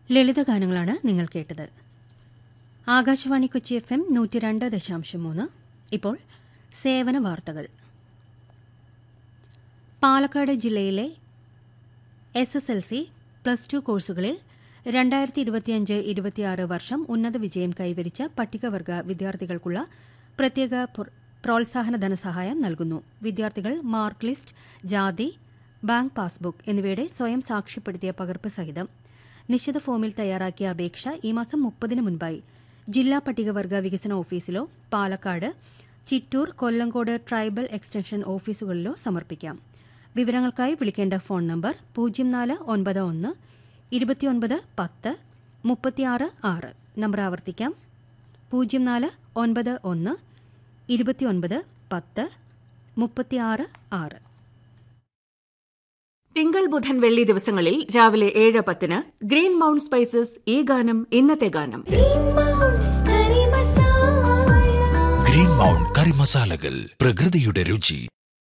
ലളിതഗാനങ്ങളാണ് നിങ്ങൾ കേട്ടത് Akashvani Kochi F M നൂറ്റി രണ്ട് ദശാംശം മൂന്ന് ഇപ്പോൾ സേവന വാർത്തകൾ പാലക്കാട് ജില്ലയിലെ S S L C plus two കോഴ്സുകളിൽ രണ്ടായിരത്തി ഇരുപത്തിയഞ്ച് ഇരുപത്തിയാറ് വർഷം ഉന്നത വിജയം കൈവരിച്ച പട്ടികവർഗ വിദ്യാർത്ഥികൾക്കുള്ള പ്രത്യേക പ്രോത്സാഹന ധനസഹായം നൽകുന്നു വിദ്യാർത്ഥികൾ മാർക്ക് ലിസ്റ്റ് ജാതി ബാങ്ക് പാസ്ബുക്ക് എന്നിവയുടെ സ്വയം സാക്ഷ്യപ്പെടുത്തിയ പകർപ്പ് സഹിതം നിശ്ചിത ഫോമിൽ തയ്യാറാക്കിയ അപേക്ഷ ഈ മാസം മുപ്പതിന് മുൻപായി ജില്ലാ പട്ടികവർഗ വികസന ഓഫീസിലോ പാലക്കാട് ചിറ്റൂർ കൊല്ലങ്കോട് ട്രൈബൽ എക്സ്റ്റൻഷൻ ഓഫീസുകളിലോ സമർപ്പിക്കാം വിവരങ്ങൾക്കായി വിളിക്കേണ്ട ഫോൺ നമ്പർ പൂജ്യം നാല് ഒൻപത് ഒന്ന് ഇരുപത്തിയൊൻപത് പത്ത് മുപ്പത്തിയാറ് ആറ് നമ്പർ ആവർത്തിക്കാം പൂജ്യം നാല് ഒൻപത് ഒന്ന് ഇരുപത്തിയൊൻപത് പത്ത് മുപ്പത്തിയാറ് ആറ് തിങ്കൾ ബുധൻ വെള്ളി ദിവസങ്ങളിൽ രാവിലെ ഏഴ് പത്തിന് ഗ്രീൻ മൗണ്ട് സ്പൈസസ് ഈ ഗാനം ഇന്നത്തെ ഗാനം ഗ്രീൻ മൗണ്ട് കറി മസാലകൾ പ്രകൃതിയുടെ രുചി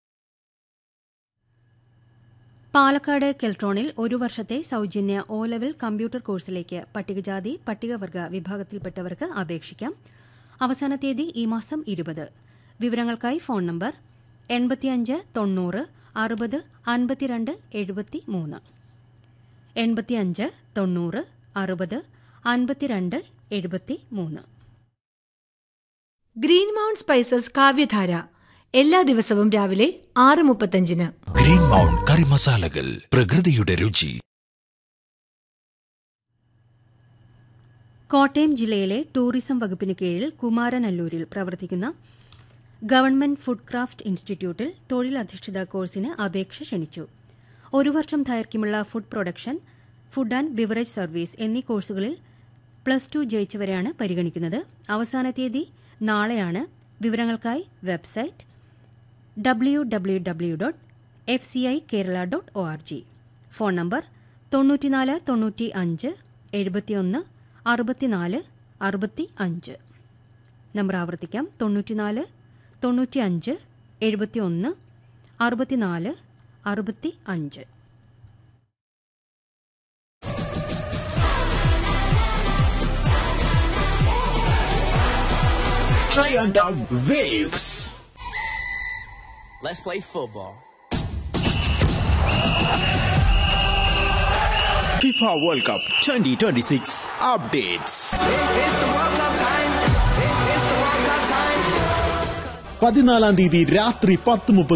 പാലക്കാട് കെൽട്രോണിൽ ഒരു വർഷത്തെ സൌജന്യ ഒ ലെവൽ കമ്പ്യൂട്ടർ കോഴ്സിലേക്ക് പട്ടികജാതി പട്ടികവർഗ വിഭാഗത്തിൽപ്പെട്ടവർക്ക് അപേക്ഷിക്കാം അവസാന തീയതി ഈ മാസം ഇരുപത് വിവരങ്ങൾക്കായി ഫോൺ നമ്പർ എൺപത്തിയഞ്ച് തൊണ്ണൂറ് അറുപത് അൻപത്തിരണ്ട് എഴുപത്തി മൂന്ന് എൺപത്തിയഞ്ച് തൊണ്ണൂറ് അറുപത് അൻപത്തിരണ്ട് എഴുപത്തി മൂന്ന് ഗ്രീൻ മൗണ്ട് സ്പൈസസ് കാവ്യധാര എല്ലാ ദിവസവും രാവിലെ ആറ് മുപ്പത്തഞ്ചിന് ഗ്രീൻ മൗണ്ട് കറി മസാലകൾ പ്രകൃതിയുടെ രുചി കോട്ടയം ജില്ലയിലെ ടൂറിസം വകുപ്പിന് കീഴിൽ കുമാരനല്ലൂരിൽ പ്രവർത്തിക്കുന്ന ഗവൺമെന്റ് ഫുഡ് ക്രാഫ്റ്റ് ഇൻസ്റ്റിറ്റ്യൂട്ടിൽ തൊഴിലധിഷ്ഠിത കോഴ്സിന് അപേക്ഷ ക്ഷണിച്ചു ഒരു വർഷം ദൈർഘ്യമുള്ള food production food and beverage service എന്നീ കോഴ്സുകളിൽ പ്ലസ് ടു ജയിച്ചവരെയാണ് പരിഗണിക്കുന്നത് അവസാന തീയതി നാളെയാണ് വിവരങ്ങൾക്കായി website W W W dot F C I Kerala dot O R G phone number തൊണ്ണൂറ്റിനാല് തൊണ്ണൂറ്റി അഞ്ച് എഴുപത്തിയൊന്ന് അറുപത്തിനാല് അറുപത്തി അഞ്ച് നമ്പർ ആവർത്തിക്കാം തൊണ്ണൂറ്റിനാല് തൊണ്ണൂറ്റി അഞ്ച് എഴുപത്തിയൊന്ന് അറുപത്തിനാല് അറുപത്തി അഞ്ച് Triumph Waves. Let's play football. FIFA World Cup 2026 updates. It's the World Cup time. It's the World Cup time. പതിനാലാം തീയതി രാത്രി പത്ത് മുപ്പത്